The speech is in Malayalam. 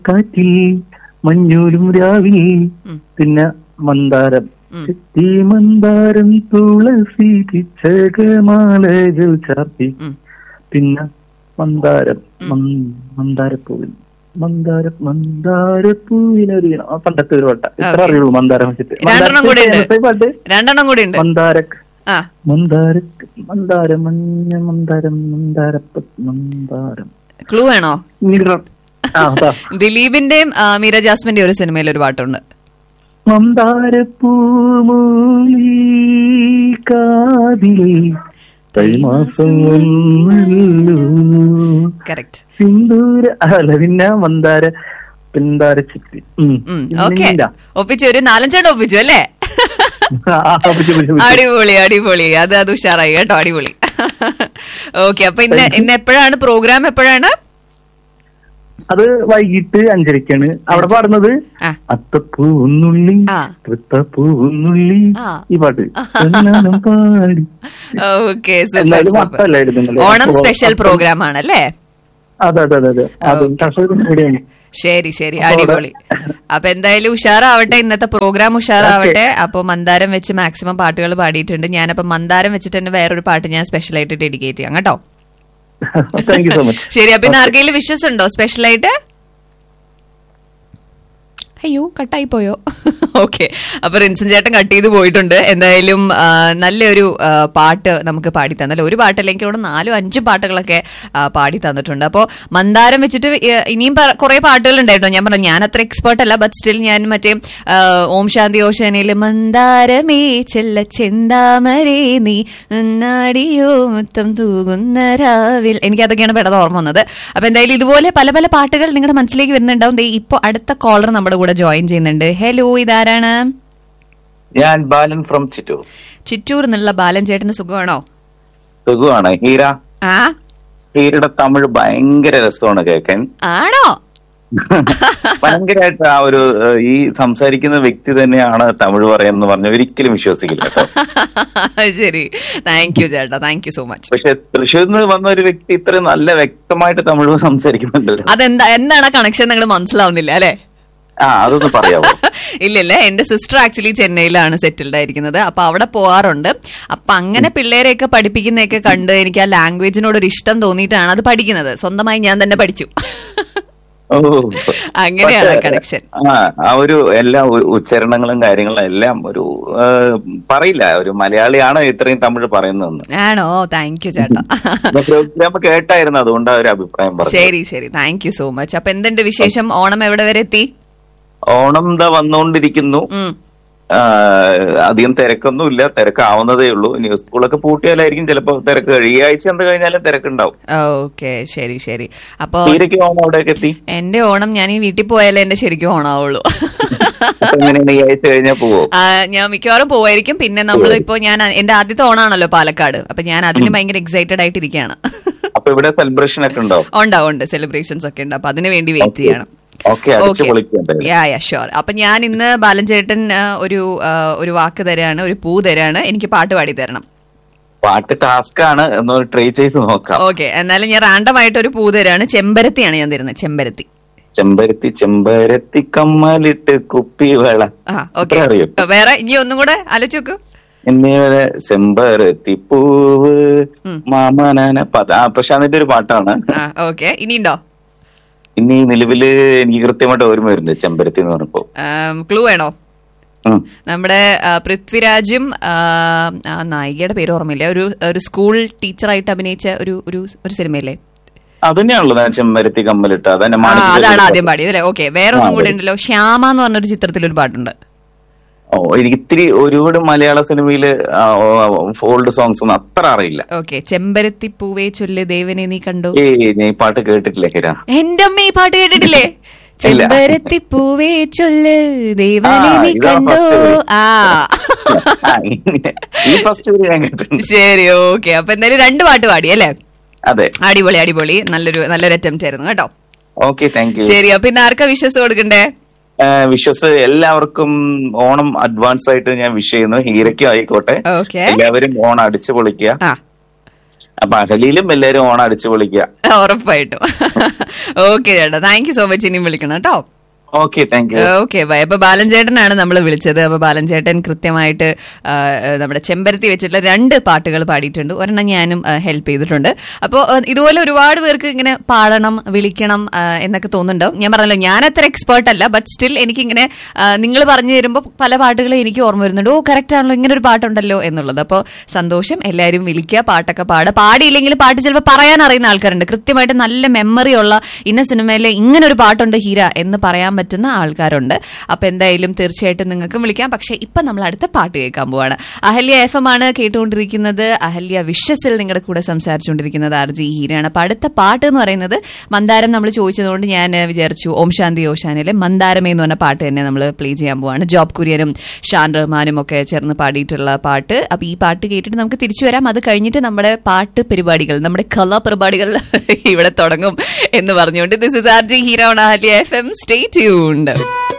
കാറ്റിൽ മഞ്ഞൂലും രാവിൽ ഉം. പിന്നെ മന്ദാരം ഉം. ചെത്തി മന്ദാരം തുളസി പിച്ചകമാലകൾ ചാർത്തി ഉം. പിന്നെ മന്ദാരം മന്- മന്ദാരപ്പൂവിൽ മന്ദാര മന്ദാരപ്പൂവിനൊരു ആ പണ്ടത്തെ ഒരു പാട്ട ഇത്ര Okay. അറിയുള്ളൂ മന്ദാരം വെച്ചിട്ട് രണ്ടെണ്ണം കൂടി ഉണ്ട്. മന്ദാരത്തെ പാട്ട് രണ്ടെണ്ണം കൂടി ഉണ്ട് മന്ദാര ആ മന്ദാര മന്ദാര മഞ്ഞ മന്ദാരം മന്ദാരപ്പ മന്ദാരം ക്ലൂ വേണോ നിറ ആ അതാ ദിലീപിന്റെയും ആ, മീര ജാസ്മിന്റെ ഒരു സിനിമയിൽ ഒരു പാട്ടുണ്ട് മന്ദാരപ്പൂമൂലി കാതിൽ കൈമാസം വന്നല്ലോ കറക്റ്റ് സിന്ദൂര അല്ല പിന്നെ മന്ദാര പിന്താര ചിത്തി ഉം. ഓക്കെ പിന്നില്ല. ഒപ്പിച്ചു ഒരു നാലഞ്ചെണ്ണം ഒപ്പിച്ചു അല്ലേ ആ, പിടിച്ചു, പിടിച്ചു, പിടിച്ചു. അടിപൊളി അടിപൊളി അത് അത് ഉഷാറായി കേട്ടോ അടിപൊളി ഓക്കെ അപ്പൊ ഇന്ന് ഇന്ന് എപ്പോഴാണ് പ്രോഗ്രാം എപ്പോഴാണ് അത് വൈകിട്ട് അഞ്ചരക്കാണ് അവിടെ പാടുന്നത് ആ. അത്തപ്പൂന്നുള്ളി ആ. തൃത്തപ്പൂന്നുള്ളി ആ. ഈ പാട്ട് എന്നാലും പാടി ഓക്കെ സൂപ്പർ എന്നാലും സൂപ്പർ മക്കളല്ലായിരുന്നു ഇന്നലെ. ഓണം അപ്പോ- സ്പെഷ്യൽ പ്രോഗ്രാം ആണല്ലേ അതെ അതെ അതെ അതെ അത് ഓക്കേ. കർഷകരും കൂടിയാണ് ശരി ശരി അപ്പൊ അവിടെ- അടിപൊളി അപ്പൊ എന്തായാലും ഉഷാറാവട്ടെ ഇന്നത്തെ പ്രോഗ്രാം ഉഷാറാവട്ടെ അപ്പൊ മന്ദാരം വെച്ച് മാക്സിമം പാട്ടുകൾ പാടിയിട്ടുണ്ട് ഞാനപ്പോ മന്ദാരം വെച്ചിട്ട് തന്നെ വേറൊരു പാട്ട് ഞാൻ സ്പെഷ്യൽ ആയിട്ട് ഡെഡിക്കേറ്റ് ചെയ്യാം കേട്ടോ താങ്ക് യു സോ മച്ച് ശരി അപ്പൊ ഇന്ന് ആർക്കെങ്കിലും വിഷസ് ഉണ്ടോ സ്പെഷ്യൽ ആയിട്ട് അയ്യോ കട്ടായി പോയോ ഓക്കെ അപ്പൊ റിൻസൻ ചേട്ടൻ കട്ട് ചെയ്ത് പോയിട്ടുണ്ട് എന്തായാലും ആ, നല്ലൊരു ആ, പാട്ട് നമുക്ക് പാടി തന്നല്ലോ ഒരു പാട്ടല്ലെങ്കിൽ ഇവിടെ നാലും അഞ്ചും പാട്ടുകളൊക്കെ ആ, പാടി തന്നിട്ടുണ്ട് അപ്പോൾ മന്ദാരം വെച്ചിട്ട് ഏ- ഇനിയും പ- കുറെ പാട്ടുകൾ ഉണ്ടായിട്ടോ ഞാൻ പറഞ്ഞു ഞാൻ അത്ര എക്സ്പേർട്ട് അല്ല ബട്ട് സ്റ്റിൽ ഞാൻ മറ്റേ ആ, ഓം ശാന്തി ഓശാനയിൽ മന്ദാരമേ ചെല്ല ചെന്താമരേ നീ നാടിയോ മുത്തം തൂകുന്ന രാവിൽ എനിക്ക് അതൊക്കെയാണ് പെട്ടെന്ന് ഓർമ്മ വന്നത് അപ്പൊ എന്തായാലും ഇതുപോലെ പല പല പാട്ടുകൾ നിങ്ങളുടെ മനസ്സിലേക്ക് വരുന്നുണ്ടാവും ദേ ഇപ്പൊ അടുത്ത കോളർ നമ്മുടെ കൂടെ ജോയിൻ ചെയ്യുന്നുണ്ട് ഹലോ ഇതാരാണ് ഞാൻ ബാലൻ ഫ്രം ചിറ്റൂർ ചിറ്റൂർ എന്നുള്ള ബാലൻ ചേട്ടന് സുഖമാണോ സുഖമാണ് ഹീര ആ ഹീരയുടെ തമിഴ് ഭയങ്കര രസമാണ് കേൾക്കാൻ ആണോ ഭയങ്കരമായിട്ട് ആ ഒരു ഏഹ്, ഈ സംസാരിക്കുന്ന വ്യക്തി തന്നെയാണ് തമിഴ് പറയുന്നത് പറഞ്ഞ ഒരിക്കലും വിശ്വസിക്കില്ല കേട്ടോ ശരി താങ്ക് യു ചേട്ടാ താങ്ക് യു സോ മച്ച് പക്ഷെ തൃശ്ശൂരിൽ നിന്ന് വന്ന ഒരു വ്യക്തി ഇത്രയും നല്ല വ്യക്തമായിട്ട് തമിഴ് സംസാരിക്കുന്നുണ്ടല്ലോ അതെന്താ എന്താണ് കണക്ഷൻ നിങ്ങൾ മനസ്സിലാവുന്നില്ല അല്ലെ ആ അതൊന്ന് പറയാമോ ഇല്ലില്ല എന്റെ സിസ്റ്റർ ആക്ച്വലി ചെന്നൈയിലാണ് സെറ്റിൽഡ് ആയിരിക്കുന്നത് അപ്പൊ അവിടെ പോവാറുണ്ട് അപ്പൊ അങ്ങനെ പിള്ളേരെയൊക്കെ പഠിപ്പിക്കുന്നതൊക്കെ കണ്ട് എനിക്ക് ആ ലാംഗ്വേജിനോട് ഒരു ഇഷ്ടം തോന്നിയിട്ടാണ് അത് പഠിക്കുന്നത് സ്വന്തമായി ഞാൻ തന്നെ പഠിച്ചു ഓ അങ്ങനെയാണ് പക്ഷേ, കണക്ഷൻ ആ ആ ഒരു എല്ലാ ഉ- ഉച്ചാരണങ്ങളും കാര്യങ്ങളും എല്ലാം ഒരു ഏഹ്, പറയില്ല ഒരു മലയാളിയാണ് ഇത്രയും തമിഴ് പറയുന്നതെന്ന് ആണോ താങ്ക് യു ചേട്ടാ പ്രോഗ്രാം കേട്ടായിരുന്നു അതുകൊണ്ട് ഒരു അഭിപ്രായം പറഞ്ഞു ശരി ശരി താങ്ക് യു സോ മച്ച് അപ്പൊ എന്തുണ്ട് വിശേഷം ഓണം എവിടെ വരെ എത്തി ഓണം എന്താ വന്നുകൊണ്ടിരിക്കുന്നു ഉം. ആ, അധികം തിരക്കൊന്നുമില്ല തിരക്കാവുന്നതേ ഉള്ളൂ ഇനി സ്കൂളൊക്കെ പൂട്ടിയാലായിരിക്കും ചിലപ്പോ തിരക്ക് കഴിയും ഈ ആഴ്ച എന്ത് കഴിഞ്ഞാലും തിരക്കുണ്ടാവും ഓക്കെ ശരി ശരി അപ്പൊ തീരയ്ക്ക് ഓണം അവിടെയൊക്കെ എത്തി എന്റെ ഓണം ഞാൻ ഈ വീട്ടിൽ പോയാലേ എന്റെ ശരിക്കും ഓണാവുള്ളൂ അപ്പൊ എങ്ങനെയാണ് ഈ ആഴ്ച കഴിഞ്ഞാൽ പോവോ ആ, ഞാൻ മിക്കവാറും പോവായിരിക്കും പിന്നെ നമ്മൾ ഇപ്പോ ഞാൻ എന്റെ ആദ്യത്തെ ഓണാണല്ലോ പാലക്കാട് അപ്പൊ ഞാൻ അതിന് ഭയങ്കര എക്സൈറ്റഡ് ആയിട്ടിരിക്കുകയാണ് അപ്പൊ ഇവിടെ സെലിബ്രേഷൻ ഒക്കെ ഉണ്ടാവും ഉണ്ടാവും ഉണ്ട് സെലിബ്രേഷൻസ് ഒക്കെ ഉണ്ട് അപ്പൊ അതിന് വേണ്ടി വെയിറ്റ് ചെയ്യണം ഓക്കെ അടിച്ചു പൊളിക്കണ്ടേ യാ യാ ഷുവർ അപ്പൊ ഞാൻ ഇന്ന് ബാലൻചേട്ടൻ ആ, ഒരു ആ, ഒരു വാക്ക് തരാണ് ഒരു പൂ തരാണ് എനിക്ക് പാട്ട് പാടി തരണം പാട്ട് ടാസ്ക് ആണ് എന്ന് ട്രൈ ചെയ്ത് നോക്കാം ഓക്കെ എന്നാലും ഞാൻ റാൻഡം ആയിട്ട് ഒരു പൂ തരാണ് ചെമ്പരത്തിയാണ് ഞാൻ തരുന്നത് ചെമ്പരത്തി ചെമ്പരത്തി ചെമ്പരത്തി കമ്മലിട്ട് കുപ്പിവള ആ ഇത്ര ഓക്കെ അറിയോ വേറെ ഇനി ഒന്നും കൂടെ ആലോചിച്ച് നോക്കൂ എന്നിവരെ ചെമ്പരത്തി പൂവ് മാമനാന പദ ആ, പക്ഷെ അതിന്റെ ഒരു പാട്ടാണ് ആ ഓക്കെ ഇനിയുണ്ടോ ഇനി നിലവില് എനിക്ക് കൃത്യമായിട്ട് ഓർമ്മ വരുന്നത് ചെമ്പരത്തി എന്ന് പറഞ്ഞപ്പോ ക്ലൂ വേണോ ഉം. നമ്മുടെ ആ, പൃഥ്വിരാജും ആ, ആ നായികയുടെ പേര് ഓർമ്മയില്ല ഒരു ഒരു സ്കൂൾ ടീച്ചറായിട്ട് അഭിനയിച്ച ഒരു ഒരു ഒരു സിനിമയില്ലേ അത് തന്നെയാണല്ലോ ഞാൻ ചെമ്പരത്തി കമ്മലിട്ട് അതന്നെ ആ മാണിക്യ അതാണ് ചോദ്യം. ആദ്യം പാടിയത് അല്ലേ ഓക്കെ വേറെ ഒന്നും കൂടെ ഉണ്ടല്ലോ ശ്യാമ എന്ന് പറഞ്ഞൊരു ചിത്രത്തിൽ ഒരു പാട്ടുണ്ട് ഓ എനിക്ക് ഇത്തിരി ഒരുപാട് മലയാള സിനിമയില് ഓൾഡ് സോങ്സ് ഒന്നും അത്ര അറിയില്ല ഓക്കെ ചെമ്പരത്തി പൂവേ ചൊല്ല് ദേവനെ നീ കണ്ടു ഏ ഞാൻ ഈ പാട്ട് കേട്ടിട്ടില്ല ഹിര എന്റെ അമ്മ ഈ പാട്ട് കേട്ടിട്ടില്ലേ ഇല്ല. ചെമ്പരത്തി പൂവേ ചൊല്ല് ദേവനെ ആ, നീ ഇതാണ് കണ്ടു first വരി. ആ ആ, ഇങ്ങനെ. ഈ ഫസ്റ്റ് ഞാൻ കേട്ടിട്ടുണ്ട് ശരി ഓക്കെ അപ്പൊ എന്തായാലും രണ്ട് പാട്ട് പാടി അല്ലേ അതെ അടിപൊളി അടിപൊളി നല്ലൊരു നല്ലൊരു അറ്റംപ്റ്റ് ആയിരുന്നു കേട്ടോ ഓക്കെ താങ്ക് യു ശരി അപ്പൊ ഇന്ന് ആർക്കാ വിശ്വസ് കൊടുക്കണ്ടേ വിശ്വസ് എല്ലാവർക്കും ഓണം അഡ്വാൻസ് ആയിട്ട് ഞാൻ വിഷ് ചെയ്യുന്നു ഹീരയ്ക്കും ആയിക്കോട്ടെ ഓക്കെ എല്ലാവരും ഓണം അടിച്ചു പൊളിക്കുക ആ അപ്പൊ അഹലിയിലും എല്ലാരും ഓണം അടിച്ചു പൊളിക്കുക ഉറപ്പായിട്ടും ഓക്കെ ചേട്ടാ താങ്ക് യു സോ മച്ച് ഇനിയും വിളിക്കണം കേട്ടോ okay thank you okay bye അപ്പൊ ബാലൻ ചേട്ടനാണ് നമ്മൾ വിളിച്ചത് അപ്പൊ ബാലൻ ചേട്ടൻ കൃത്യമായിട്ട് ആ, നമ്മുടെ ചെമ്പരത്തി വെച്ചിട്ടുള്ള രണ്ട് പാട്ടുകൾ പാടിയിട്ടുണ്ട് ഒരെണ്ണം ഞാനും ഹെൽപ്പ് ചെയ്തിട്ടുണ്ട് അപ്പോൾ ഇതുപോലെ ഒരുപാട് പേർക്ക് ഇങ്ങനെ പാടണം വിളിക്കണം ആ, എന്നൊക്കെ തോന്നുന്നുണ്ടാവും ഞാൻ പറഞ്ഞല്ലോ ഞാൻ അത്ര എക്സ്പേർട്ട് അല്ല ബട്ട് സ്റ്റിൽ എനിക്കിങ്ങനെ നിങ്ങൾ പറഞ്ഞു തരുമ്പോൾ പല പാട്ടുകളും എനിക്ക് ഓർമ്മ വരുന്നുണ്ട് ഓ കറക്റ്റ് ആണല്ലോ ഇങ്ങനെ ഒരു പാട്ടുണ്ടല്ലോ എന്നുള്ളത് അപ്പോൾ സന്തോഷം എല്ലാവരും വിളിക്കുക പാട്ടൊക്കെ പാടുക പാടിയില്ലെങ്കിൽ പാട്ട് ചിലപ്പോൾ പറയാൻ അറിയുന്ന ആൾക്കാരുണ്ട് കൃത്യമായിട്ട് നല്ല മെമ്മറി ഉള്ള ഇന്ന സിനിമയിലെ ഇങ്ങനെ ഒരു പാട്ടുണ്ട് ഹീര എന്ന് പറയാൻ പറ്റുന്ന ആൾക്കാരുണ്ട് അപ്പൊ എന്തായാലും തീർച്ചയായിട്ടും നിങ്ങൾക്ക് വിളിക്കാം പക്ഷെ ഇപ്പൊ നമ്മൾ അടുത്ത പാട്ട് കേൾക്കാൻ പോവാണ് അഹല്യ എഫ് എം ആണ് കേട്ടുകൊണ്ടിരിക്കുന്നത് അഹല്യ വിശ്വസിൽ നിങ്ങളുടെ കൂടെ സംസാരിച്ചുകൊണ്ടിരിക്കുന്നത് ആർ ജി ഹീരയാണ് അപ്പൊ അടുത്ത പാട്ട് എന്ന് പറയുന്നത് മന്ദാരം നമ്മൾ ചോദിച്ചതുകൊണ്ട് ഞാൻ വിചാരിച്ചു ഓം ശാന്തി ഓശാനിലെ മന്ദാരമേ എന്ന് പറഞ്ഞ പാട്ട് തന്നെ നമ്മൾ പ്ലേ ചെയ്യാൻ പോവാണ് ജോബ് കുര്യനും ഷാൻ റഹ്മാനും ഒക്കെ ചേർന്ന് പാടിയിട്ടുള്ള പാട്ട് അപ്പൊ ഈ പാട്ട് കേട്ടിട്ട് നമുക്ക് തിരിച്ചു വരാം അത് കഴിഞ്ഞിട്ട് നമ്മുടെ പാട്ട് പരിപാടികൾ നമ്മുടെ കലാ പരിപാടികൾ ഇവിടെ തുടങ്ങും എന്ന് പറഞ്ഞുകൊണ്ട് this is R G hero Ahalya F M stay tuned